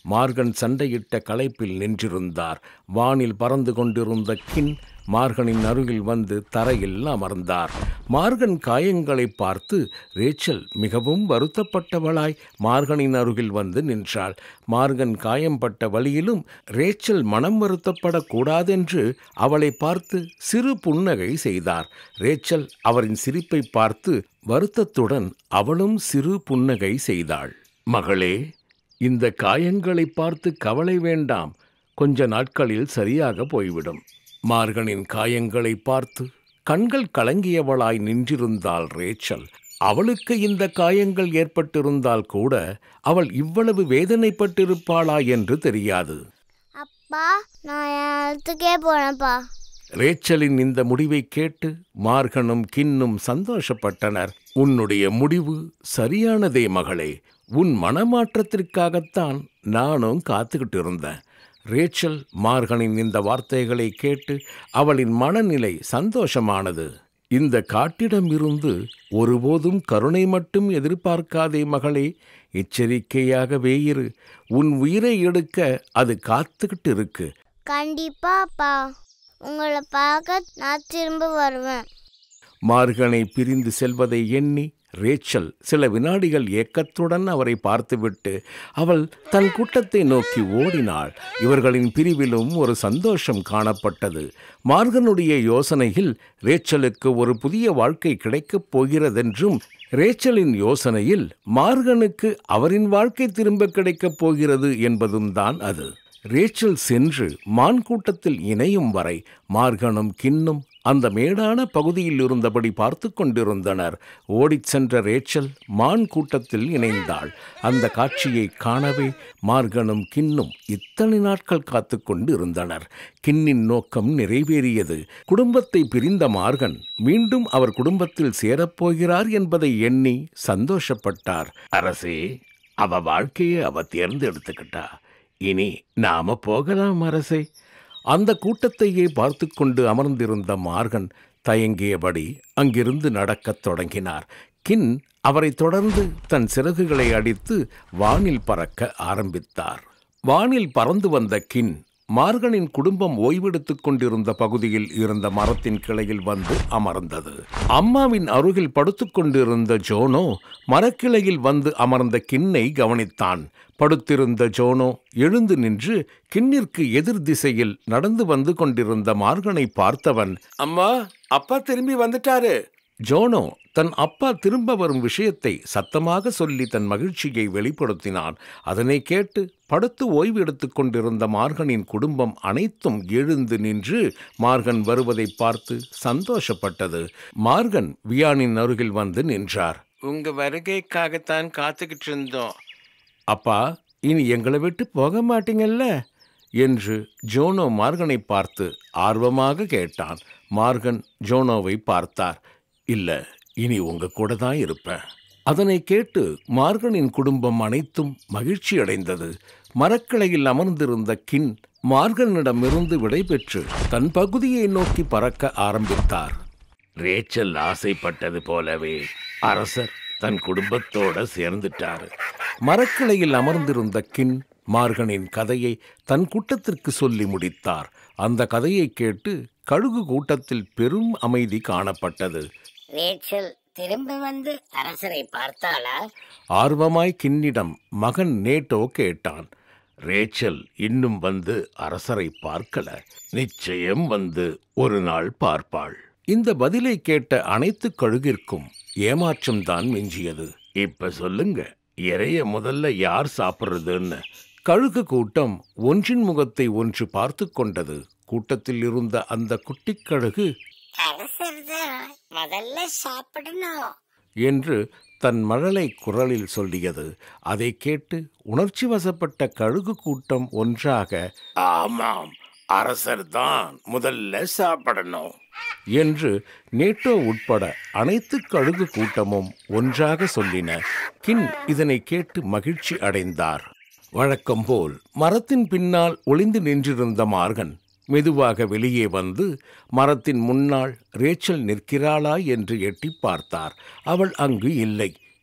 Morgan சண்டையிட்ட களைப்பில் நின்றிருந்தார் வானில் பறந்து கொண்டிருந்த கின் மார்கனின் அருகில் வந்து தரையில் அமர்ந்தார் மார்கன் காயங்களை பார்த்து ரேச்சல் மிகவும் வருத்தப்பட்டவளாய் மார்கனின் அருகில் வந்து நின்றாள் மார்கன் காயம்பட்ட வழியிலும் ரேச்சல் மனம் வருத்தப்படக்கூடாதென்று அவளை பார்த்து சிறு புன்னகை செய்தார் ரேச்சல் அவரின் சிரிப்பை பார்த்து வருத்தத்துடன் அவளும் சிறு புன்னகை செய்தாள் மகளே இந்த காயங்களை பார்த்து கவலை வேண்டாம் கொஞ்ச நாட்களில் சரியாக போய்விடும் மார்கனின் காயங்களை பார்த்து கண்கள் கலங்கியவளாய் நின்றிருந்தாள் ரேச்சல் அவளுக்கு இந்த காயங்கள் ஏற்பட்டிருந்தால் கூட அவள் இவ்வளவு வேதனைப்பட்டிருப்பாளா என்று தெரியாது அப்பா நான் என் இடத்துக்கே போனேன்ப்பா ரேச்சலின் இந்த முடிவை கேட்டு மார்கனும் கின்னும் சந்தோஷப்பட்டனர் உன்னுடைய முடிவு சரியானதே மகளே உன் மனமாற்றத்திற்காகத்தான் நானும் காத்துக்கிட்டு இருந்தேன் ரேச்சல் மார்கனின் இந்த வார்த்தைகளை கேட்டு அவளின் மனநிலை சந்தோஷமானது இந்த காட்டிடம் இருந்து ஒருபோதும் கருணை மட்டும் எதிர்பார்க்காதே மகளே எச்சரிக்கையாகவே இரு உன் உயிரை எடுக்க அது காத்துக்கிட்டு இருக்கு கண்டிப்பா அப்பா உங்களை பார்க்க நான் திரும்ப வருவேன் மார்கனை பிரிந்து செல்வதை எண்ணி ரேச்சல் சில வினாடிகள் ஏக்கத்துடன் அவரை பார்த்துவிட்டு அவள் தன் கூட்டத்தை நோக்கி ஓடினாள் இவர்களின் பிரிவிலும் ஒரு சந்தோஷம் காணப்பட்டது மார்கனுடைய யோசனையில் ரேச்சலுக்கு ஒரு புதிய வாழ்க்கை கிடைக்கப் போகிறதென்றும் ரேச்சலின் யோசனையில் மார்கனுக்கு அவரின் வாழ்க்கை திரும்ப கிடைக்கப் போகிறது என்பதும் தான் அது ரேச்சல் சென்று மான் கூட்டத்தில் இணையும் வரை மார்கனும் கின்னும் அந்த மேடான பகுதியில் இருந்தபடி பார்த்து கொண்டிருந்தனர் ஓடிச் சென்ற ரேச்சல் மான் கூட்டத்தில் இணைந்தாள் அந்த காட்சியை காணவே மார்கனும் கின்னும் இத்தனை நாட்கள் காத்து கொண்டு இருந்தனர் கின்னின் நோக்கம் நிறைவேறியது குடும்பத்தை பிரிந்த மார்கன் மீண்டும் அவர் குடும்பத்தில் சேரப்போகிறார் என்பதை எண்ணி சந்தோஷப்பட்டார் அரசே அவ வாழ்க்கையை அவ தேர்ந்தெடுத்துக்கிட்டா இனி நாம போகலாம் அரசே அந்த கூட்டத்தையே பார்த்து கொண்டு அமர்ந்திருந்த மார்கன் தயங்கியபடி அங்கிருந்து நடக்கத் தொடங்கினார் கின் அவரை தொடர்ந்து தன் சிறகுகளை அடித்து வானில் பறக்க ஆரம்பித்தார் வானில் பறந்து வந்த கின் மார்கனின் குடும்பம் ஓய்வெடுத்துக் கொண்டிருந்த பகுதியில் இருந்த மரத்தின் கிளையில் வந்து அமர்ந்தது அம்மாவின் அருகில் படுத்துக் கொண்டிருந்த ஜோனோ மரக்கிளையில் வந்து அமர்ந்த கின்னை கவனித்தான் படுத்திருந்த ஜோனோ எழுந்து நின்று கிண்ணிற்கு எதிர் திசையில் நடந்து வந்து கொண்டிருந்த மார்கனை பார்த்தவன் அம்மா அப்பா திரும்பி வந்துட்டாரு ஜோனோ தன் அப்பா திரும்ப வரும் விஷயத்தை சத்தமாக சொல்லி தன் மகிழ்ச்சியை வெளிப்படுத்தினான் அதனை கேட்டு படுத்து ஓய்வு எடுத்துக் கொண்டிருந்த மார்கனின் குடும்பம் அனைத்தும் எழுந்து நின்று மார்கன் வருவதை பார்த்து சந்தோஷப்பட்டது மார்கன் வியானின் அருகில் வந்து நின்றார் உங்க வருகைக்காகத்தான் காத்துக்கிட்டு இருந்தோம் அப்பா இனி எங்களை விட்டு போக மாட்டீங்கல்ல என்று ஜோனோ மார்கனை பார்த்து ஆர்வமாக கேட்டான் மார்கன் ஜோனோவை பார்த்தார் இல்ல இனி உங்க கூட தான் இருப்பேன் அதனை கேட்டு மார்கனின் குடும்பம் அனைத்தும் மகிழ்ச்சி அடைந்தது மரக்கிளையில் அமர்ந்திருந்த கின் மார்கனிடமிருந்து விடைபெற்று தன் பகுதியை நோக்கி பறக்க ஆரம்பித்தார் ரேச்சல் ஆசைப்பட்டது போலவே அரசர் தன் குடும்பத்தோட சேர்ந்துட்டாரு மரக்கிளையில் அமர்ந்திருந்த கின் மார்கனின் கதையை தன் கூட்டத்திற்கு சொல்லி முடித்தார் அந்த கதையை கேட்டு கழுகு கூட்டத்தில் பெரும் அமைதி காணப்பட்டது ரேச்சல் திரும்ப வந்து அரசரை பார்த்தாளா ஆர்வமாய் கின்னிடம் மகன் நேட்டோ கேட்டான் ரேச்சல் இன்னும் வந்து அரசரை பார்க்கல நிச்சயம் வந்து ஒரு நாள் பார்ப்பாள் இந்த பதிலை கேட்ட அனைத்து கழுகிற்கும் ஏமாற்றம் தான் மிஞ்சியது இப்ப சொல்லுங்க இறைய முதல்ல யார் சாப்பிடுறதுன்னு கழுகு கூட்டம் ஒன்றின் முகத்தை ஒன்று பார்த்து கொண்டது கூட்டத்தில் இருந்த அந்த குட்டிக் கழுகு அரசர் தான் முதல்ல சாப்பிடணும் என்று தன் மழலை குரலில் சொல்லியது அதை கேட்டு உணர்ச்சி வசப்பட்ட கழுகு கூட்டம் ஒன்றாக ஆமாம் அரசர் தான் முதல்ல சாப்பிடணும் என்று நேட்டோ உட்பட அனைத்து கழுகு கூட்டமும் ஒன்றாக சொல்லின கின் இதனை கேட்டு மகிழ்ச்சி அடைந்தார் வழக்கம் போல் மரத்தின் பின்னால் ஒளிந்து நின்றிருந்த மார்கன் மெதுவாக வெளியே வந்து மரத்தின் முன்னால் ரேச்சல் நிற்கிறாளா என்று எட்டி பார்த்தார் அவள் அங்கு இல்லை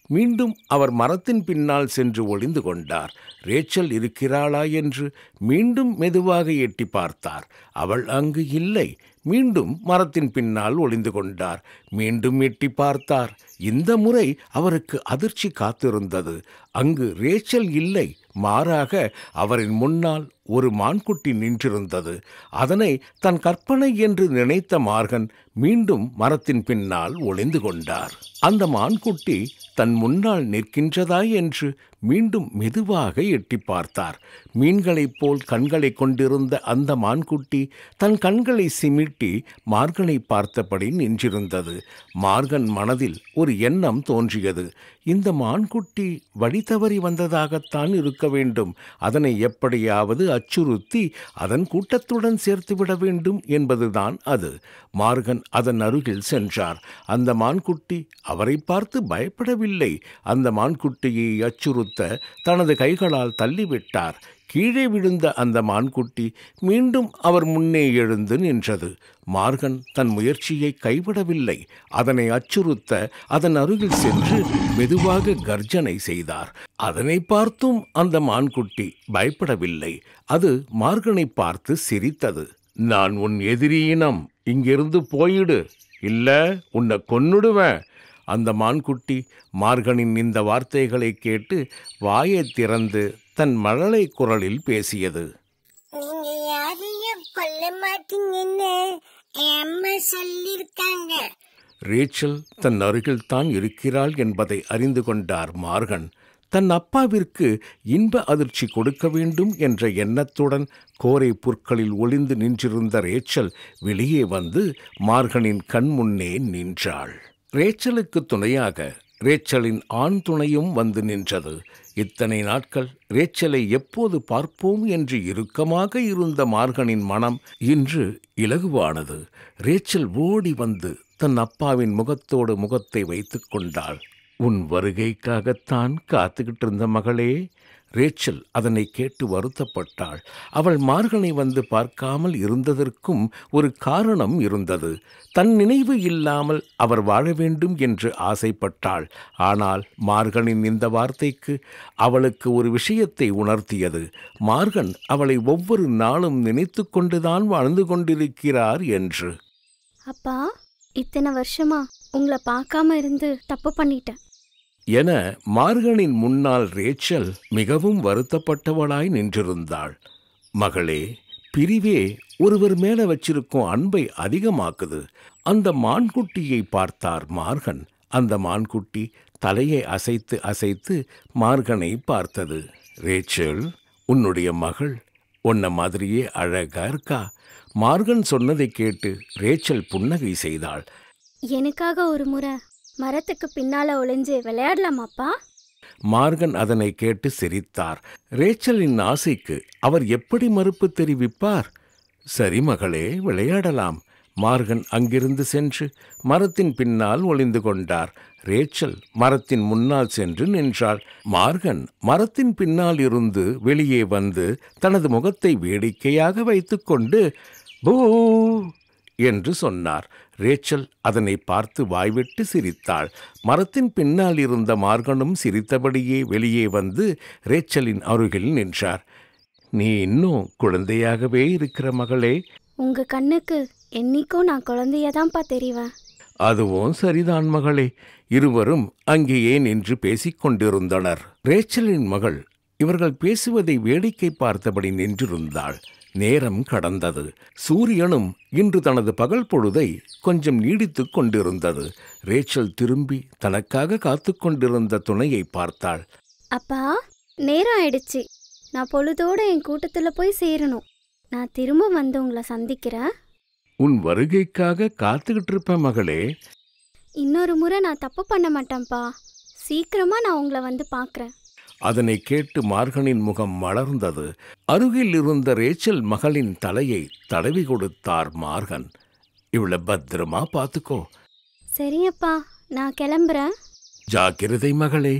மீண்டும் அவர் மரத்தின் பின்னால் சென்று ஒளிந்து கொண்டார் ரேச்சல் இருக்கிறாளா என்று மீண்டும் மெதுவாக எட்டி பார்த்தார் அவள் அங்கு இல்லை மீண்டும் மரத்தின் பின்னால் ஒளிந்து கொண்டார் மீண்டும் எட்டி பார்த்தார் இந்த முறை அவருக்கு அதிர்ச்சி காத்திருந்தது அங்கு ரேச்சல் இல்லை மாறாக அவரின் முன்னால் ஒரு மான்குட்டி நின்றிருந்தது அதனை தன் கற்பனை என்று நினைத்த மார்கன் மீண்டும் மரத்தின் பின்னால் ஒளிந்து கொண்டார் அந்த மான்குட்டி தன் முன்னால் நிற்கின்றதா என்று மீண்டும் மெதுவாக எட்டி பார்த்தார் மீன்களைப் போல் கண்களை கொண்டிருந்த அந்த மான்குட்டி தன் கண்களை சிமிட்டி மார்கனை பார்த்தபடி நின்றிருந்தது மார்கன் மனதில் ஒரு எண்ணம் தோன்றியது இந்த மான்குட்டி வழி தவறி வந்ததாகத்தான் இருக்க வேண்டும் அதனை எப்படியாவது அச்சுறுத்தி அதன் கூட்டத்துடன் சேர்த்துவிட வேண்டும் என்பதுதான் அது மார்கன் அதன் அருகில் சென்றார் அந்த மான்குட்டி அவரை பார்த்து பயப்படவில்லை அந்த மான்குட்டியை அச்சுறுத்த தனது கைகளால் தள்ளிவிட்டார் கீழே விழுந்த அந்த மான்குட்டி மீண்டும் அவர் முன்னே எழுந்து நின்றது மார்கன் தன் முயற்சியை கைவிடவில்லை அதனை அச்சுறுத்த அதன் அருகில் சென்று மெதுவாக கர்ஜனை செய்தார் அதனை பார்த்தும் அந்த மான்குட்டி பயப்படவில்லை அது மார்கனை பார்த்து சிரித்தது நான் உன் எதிரியினம் இங்கிருந்து போயிடு இல்ல உன்னை கொன்னுடுவேன் அந்த மான்குட்டி மார்கனின் இந்த வார்த்தைகளை கேட்டு வாயை திறந்து தன் மழலை குரலில் பேசியது நீங்க யாரையும் கொல்ல மாட்டீங்கன்னு என் அம்மா சொல்லிருக்காங்க ரேச்சல் தன் அருகில் தான் இருக்கிறாள் என்பதை அறிந்து கொண்டார் மார்கன் தன் அப்பாவிற்கு இன்ப அதிர்ச்சி கொடுக்க வேண்டும் என்ற எண்ணத்துடன் கோரை புற்களில் ஒளிந்து நின்றிருந்த ரேச்சல் வெளியே வந்து மார்கனின் கண் முன்னே நின்றாள் ரேச்சலுக்கு துணையாக ரேச்சலின் ஆண் துணையும் வந்து நின்றது இத்தனை நாட்கள் ரேச்சலை எப்போது பார்ப்போம் என்று இறுக்கமாக இருந்த மார்கனின் மனம் இன்று இலகுவானது ரேச்சல் ஓடி வந்து தன் அப்பாவின் முகத்தோடு முகத்தை வைத்துக் கொண்டாள் உன் வருகைக்காகத்தான் காத்துக்கிட்டு இருந்த மகளே ரேச்சல் அதனை கேட்டு வருத்தப்பட்டாள் அவள் மார்கனை வந்து பார்க்காமல் இருந்ததற்கும் ஒரு காரணம் இருந்தது தன் நினைவு இல்லாமல் அவர் வாழ வேண்டும் என்று ஆசைப்பட்டாள் ஆனால் மார்கனின் இந்த வார்த்தைக்கு அவளுக்கு ஒரு விஷயத்தை உணர்த்தியது மார்கன் அவளை ஒவ்வொரு நாளும் நினைத்து கொண்டுதான் வாழ்ந்து கொண்டிருக்கிறார் என்று அப்பா இத்தனை வருஷமா உங்களை பார்க்காம இருந்து தப்பு பண்ணிட்டேன் என மார்கனின் முன்னால் ரேச்சல் மிகவும் வருத்தப்பட்டவளாய் நின்றிருந்தாள் மகளே பிரிவே ஒருவர் மேல வச்சிருக்கும் அன்பை அதிகமாக்குது அந்த மான்குட்டியை பார்த்தார் மார்கன் அந்த மான்குட்டி தலையை அசைத்து அசைத்து மார்கனை பார்த்தது ரேச்சல் உன்னுடைய மகள் உன்ன மாதிரியே அழகா இருக்கா மார்கன் சொன்னதை கேட்டு ரேச்சல் புன்னகை செய்தாள் எனக்காக ஒரு முறை மரத்துக்கு பின்னால ஒளிஞ்சு விளையாடலாமாப்பா மார்கன் அதனை கேட்டு சிரித்தார் ரேச்சலின் ஆசைக்கு அவர் எப்படி மறுப்பு தெரிவிப்பார் சரி மகளே விளையாடலாம் மார்கன் அங்கிருந்து சென்று மரத்தின் பின்னால் ஒளிந்து கொண்டார் ரேச்சல் மரத்தின் முன்னால் சென்று நின்றாள் மார்கன் மரத்தின் பின்னால் இருந்து வெளியே வந்து தனது முகத்தை வேடிக்கையாக வைத்துக்கொண்டு பூ என்று சொன்னார் ரேச்சல் அதனை பார்த்து வாய்விட்டு சிரித்தாள் மரத்தின் பின்னால் இருந்த மார்கனும் சிரித்தபடியே வெளியே வந்து ரேச்சலின் அருகில் நின்றார் நீ இன்னும் குழந்தையாகவே இருக்கிற மகளே உங்க கண்ணுக்கு என்னைக்கும் நான் குழந்தையதான்ப்பா தெரிவேன் அதுவும் சரிதான் மகளே இருவரும் அங்கேயே நின்று பேசிக் கொண்டிருந்தனர் ரேச்சலின் மகள் இவர்கள் பேசுவதை வேடிக்கை பார்த்தபடி நின்றிருந்தாள் நேரம் கடந்தது சூரியனும் இன்று தனது பகல் பொழுதை கொஞ்சம் நீடித்துக் கொண்டிருந்தது ரேச்சல் திரும்பி தனக்காக காத்துக் கொண்டிருந்த துணையை பார்த்தாள் அப்பா நேரம் ஆயிடுச்சு நான் பொழுதோட என் கூட்டத்துல போய் சேரணும் நான் திரும்ப வந்து உங்களை சந்திக்கிறேன் உன் வருகைக்காக காத்துக்கிட்டு இருப்ப மகளே இன்னொரு முறை நான் தப்பு பண்ண மாட்டேன்ப்பா சீக்கிரமா நான் உங்களை வந்து பார்க்கறேன் அதனை கேட்டு மார்கனின் முகம் மலர்ந்தது அருகில் இருந்த ரேச்சல் மகளின் தலையை தடவி கொடுத்தார் மார்கன் இவளை பத்திரமா பார்த்துக்கோ சரியப்பா நான் கிளம்புறேன் ஜாக்கிரதை மகளே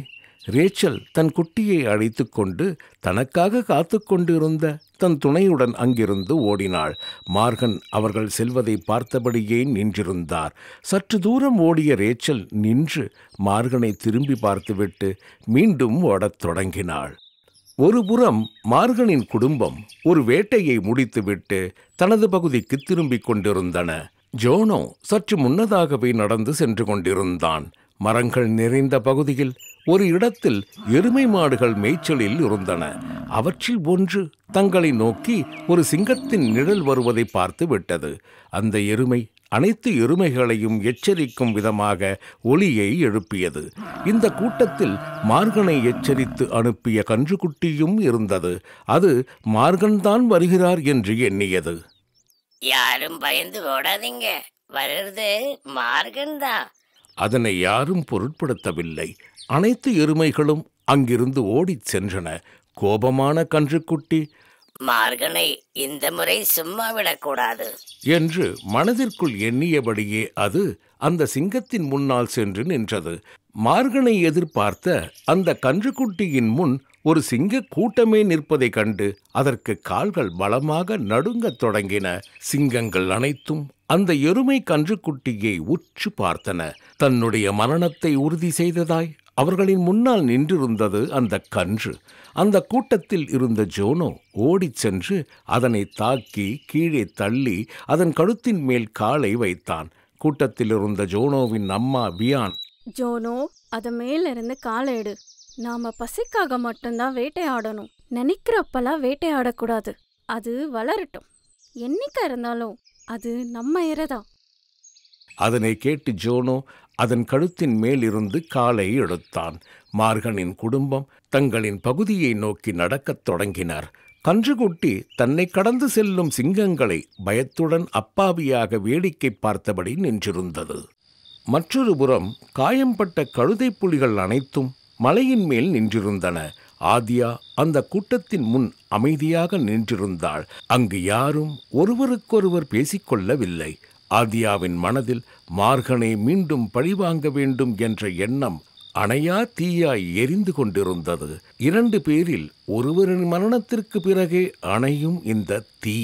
ரேச்சல் தன் குட்டியை அழைத்துக் கொண்டு தனக்காக காத்து கொண்டிருந்த தன் துணையுடன் அங்கிருந்து ஓடினாள் மார்கன் அவர்கள் செல்வதை பார்த்தபடியே நின்றிருந்தார் சற்று தூரம் ஓடிய ரேச்சல் நின்று மார்கனை திரும்பி பார்த்துவிட்டு மீண்டும் ஓடத் தொடங்கினாள் ஒருபுறம் மார்கனின் குடும்பம் ஒரு வேட்டையை முடித்துவிட்டு தனது பகுதிக்கு திரும்பிக் கொண்டிருந்தன ஜோனோ சற்று முன்னதாகவே நடந்து சென்று கொண்டிருந்தான் மரங்கள் நிறைந்த பகுதியில் ஒரு இடத்தில் எருமை மாடுகள் மேய்ச்சலில் இருந்தன அவற்றில் ஒன்று தங்களை நோக்கி ஒரு சிங்கத்தின் நிழல் வருவதை பார்த்து விட்டது அந்த எருமை அனைத்து எருமைகளையும் எச்சரிக்கும் விதமாக ஒலியை எழுப்பியது இந்த கூட்டத்தில் மார்கனை எச்சரித்து அனுப்பிய கன்றுக்குட்டியும் இருந்தது அது மார்கன்தான் வருகிறார் என்று எண்ணியது யாரும் பயந்து ஓடாதீங்க வர்றது மார்கன் தான் அதனை யாரும் பொருட்படுத்தவில்லை அனைத்து எருமைகளும் அங்கிருந்து ஓடிச் சென்றன கோபமான கன்றுக்குட்டி மார்கனை இந்த முறை சும்மா விடக்கூடாது என்று மனதிற்குள் எண்ணியபடியே அது அந்த சிங்கத்தின் முன்னால் சென்று நின்றது மார்கனை எதிர்பார்த்த அந்த கன்றுக்குட்டியின் முன் ஒரு சிங்க கூட்டமே நிற்பதைக் கண்டு அதற்கு கால்கள் பலமாக நடுங்கத் தொடங்கின சிங்கங்கள் அனைத்தும் அந்த எருமை கன்றுக்குட்டியை உற்று பார்த்தன தன்னுடைய மரணத்தை உறுதி செய்ததாய் அவர்களின் முன்னால் நின்றிருந்தது அந்த கன்று அந்த கூட்டத்தில் இருந்த ஜோனோ ஓடிச் சென்று அதனை தாக்கி கீழே தள்ளி அதன் கழுத்தின் மேல் காலை வைத்தான் கூட்டத்தில் இருந்த ஜோனோவின் அம்மா வியான் ஜோனோ அத மேல இருந்து காலை எடு நாம பசிக்காக மட்டும்தான் வேட்டையாடணும் நினைக்கிறப்பெல்லாம் வேட்டையாடக்கூடாது அது வளரட்டும் என்னைக்கா இருந்தாலும் அது நம்ம இறதான் அதனை கேட்டு ஜோனோ அதன் கழுத்தின் மேலிருந்து காலை எடுத்தான் மார்கனின் குடும்பம் தங்களின் பகுதியை நோக்கி நடக்கத் தொடங்கினர் கன்றுக்குட்டி தன்னை கடந்து செல்லும் சிங்கங்களை பயத்துடன் அப்பாவியாக வேடிக்கை பார்த்தபடி நின்றிருந்தது மற்றொரு புறம் காயம்பட்ட கழுதை புலிகள் அனைத்தும் மலையின் மேல் நின்றிருந்தன ஆதியா அந்த கூட்டத்தின் முன் அமைதியாக நின்றிருந்தாள் அங்கு யாரும் ஒருவருக்கொருவர் பேசிக்கொள்ளவில்லை ஆதியாவின் மனதில் மார்கனை மீண்டும் பழிவாங்க வேண்டும் என்ற எண்ணம் அணையா தீயாய் எரிந்து கொண்டிருந்தது இரண்டு பேரில் ஒருவரின் மரணத்திற்கு பிறகே அணையும் இந்த தீ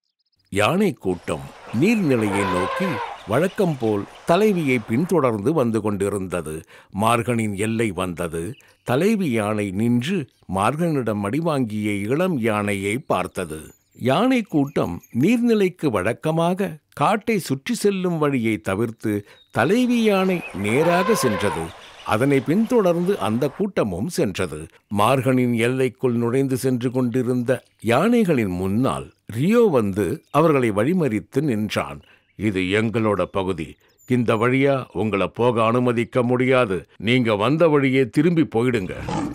யானை கூட்டம் நீர்நிலையை நோக்கி வழக்கம் போல் தலைவியை பின்தொடர்ந்து வந்து கொண்டிருந்தது மார்கனின் எல்லை வந்தது தலைவி யானை நின்று மார்கனிடம் அடிவாங்கிய இளம் யானையை பார்த்தது யானை கூட்டம் நீர்நிலைக்கு வழக்கமாக காட்டை சுற்றி செல்லும் வழியை தவிர்த்து தலைவி யானை நேராக சென்றது அதனை பின்தொடர்ந்து அந்த கூட்டமும் சென்றது மார்கனின் எல்லைக்குள் நுழைந்து சென்று கொண்டிருந்த யானைகளின் முன்னால் ரியோ வந்து அவர்களை வழிமறித்து நின்றான் இது எங்களோட பகுதி இந்த வழியா உங்களை போக அனுமதிக்க முடியாது நீங்க வந்த வழியே திரும்பி போயிடுங்க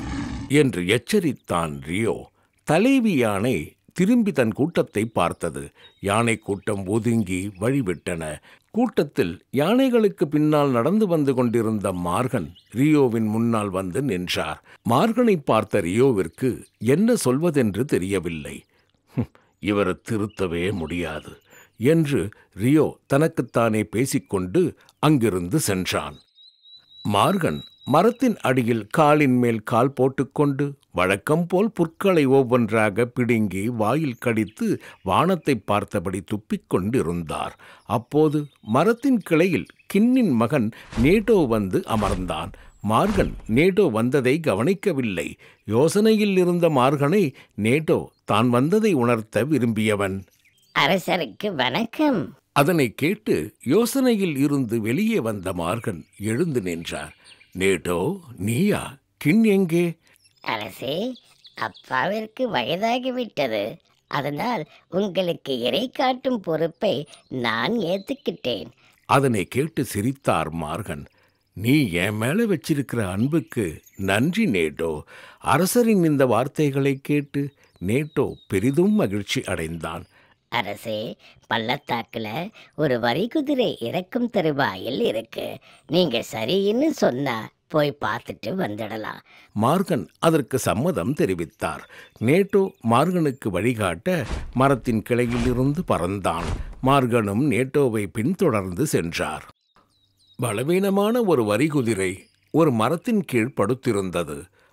என்று எச்சரித்தான் ரியோ தலைவி யானை திரும்பி தன் கூட்டத்தை பார்த்தது யானை கூட்டம் ஒதுங்கி வழிவிட்டன கூட்டத்தில் யானைகளுக்கு பின்னால் நடந்து வந்து கொண்டிருந்த மார்கன் ரியோவின் முன்னால் வந்து நின்றார் மார்கனை பார்த்த ரியோவிற்கு என்ன சொல்வதென்று தெரியவில்லை "ஹும், இவரை திருத்தவே முடியாது என்று ரியோ தனக்குத்தானே பேசிக்கொண்டு அங்கிருந்து சென்றான் மார்கன் மரத்தின் அடியில் காலின் மேல் கால் போட்டுக்கொண்டு வழக்கம் போல் புற்களை ஒவ்வொன்றாக பிடுங்கி வாயில் கடித்து வானத்தை பார்த்தபடி துப்பிக் கொண்டிருந்தார் அப்போது மரத்தின் கிளையில் கின்னின் மகன் நேட்டோ வந்து அமர்ந்தான் மார்கன் நேட்டோ வந்ததை கவனிக்கவில்லை யோசனையில் இருந்த மார்கனை நேட்டோ தான் வந்ததை உணர்த்த விரும்பியவன் அரசருக்கு வணக்கம் அதனை கேட்டு யோசனையில் இருந்து வெளியே வந்த மார்கன் எழுந்து நின்றார் நேட்டோ நீயா கின் எங்கே அரசே அப்பாவிற்கு வயதாகிவிட்டது அதனால் உங்களுக்கு இறை காட்டும் பொறுப்பை நான் ஏத்துக்கிட்டேன் அதனை கேட்டு சிரித்தார் மார்கன் நீ என் மேல வச்சிருக்கிற அன்புக்கு நன்றி நேட்டோ அரசரின் இந்த வார்த்தைகளை கேட்டு நேட்டோ பெரிதும் மகிழ்ச்சி அடைந்தான் அரசே பள்ளத்தாக்குல ஒரு வரி குதிரை இறக்கும் தருவாயில் இருக்கு நீங்க சரின்னு சொன்னா போய் பார்த்துட்டு வந்துடலாம் மார்கன் அதற்கு சம்மதம் தெரிவித்தார் நேட்டோ மார்கனுக்கு வழிகாட்ட மரத்தின் கிளையிலிருந்து பறந்தான் மார்கனும் நேட்டோவை பின்தொடர்ந்து சென்றார் பலவீனமான ஒரு வரிகுதிரை ஒரு மரத்தின் கீழ் படுத்திருந்தது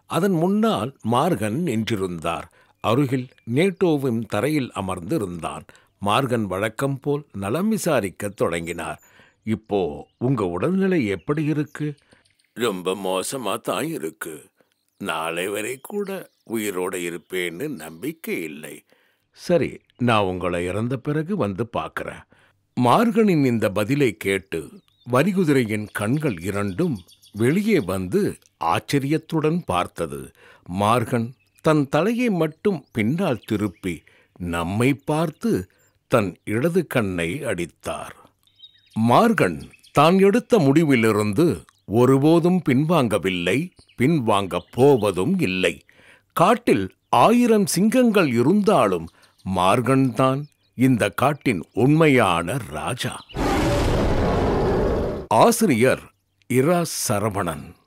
அதன் முன்னால் மார்கன் நின்றிருந்தார் அருகில் நேட்டோவும் தரையில் அமர்ந்திருந்தான் மார்கன் வழக்கம் போல் நலம் விசாரிக்கத் தொடங்கினார் இப்போ உங்க உடல்நிலை எப்படி இருக்கு ரொம்ப மோசமா தான் இருக்கு நாளை வரை கூட உயிரோட இருப்பேன்னு நம்பிக்கை இல்லை சரி நான் உங்களை இறந்த பிறகு வந்து பார்க்கறேன் மார்கனின் இந்த பதிலை கேட்டு வரிகுதிரையின் கண்கள் இரண்டும் வெளியே வந்து ஆச்சரியத்துடன் பார்த்தது மார்கன் தன் தலையை மட்டும் பின்னால் திருப்பி நம்மை பார்த்து தன் இடது கண்ணை அடித்தார் மார்கன் தான் எடுத்த முடிவிலிருந்து ஒருபோதும் பின்வாங்கவில்லை பின்வாங்கப் போவதும் இல்லை காட்டில் ஆயிரம் சிங்கங்கள் இருந்தாலும் மார்கன்தான் இந்த காட்டின் உண்மையான ராஜா ஆசிரியர் இரா சரவணன்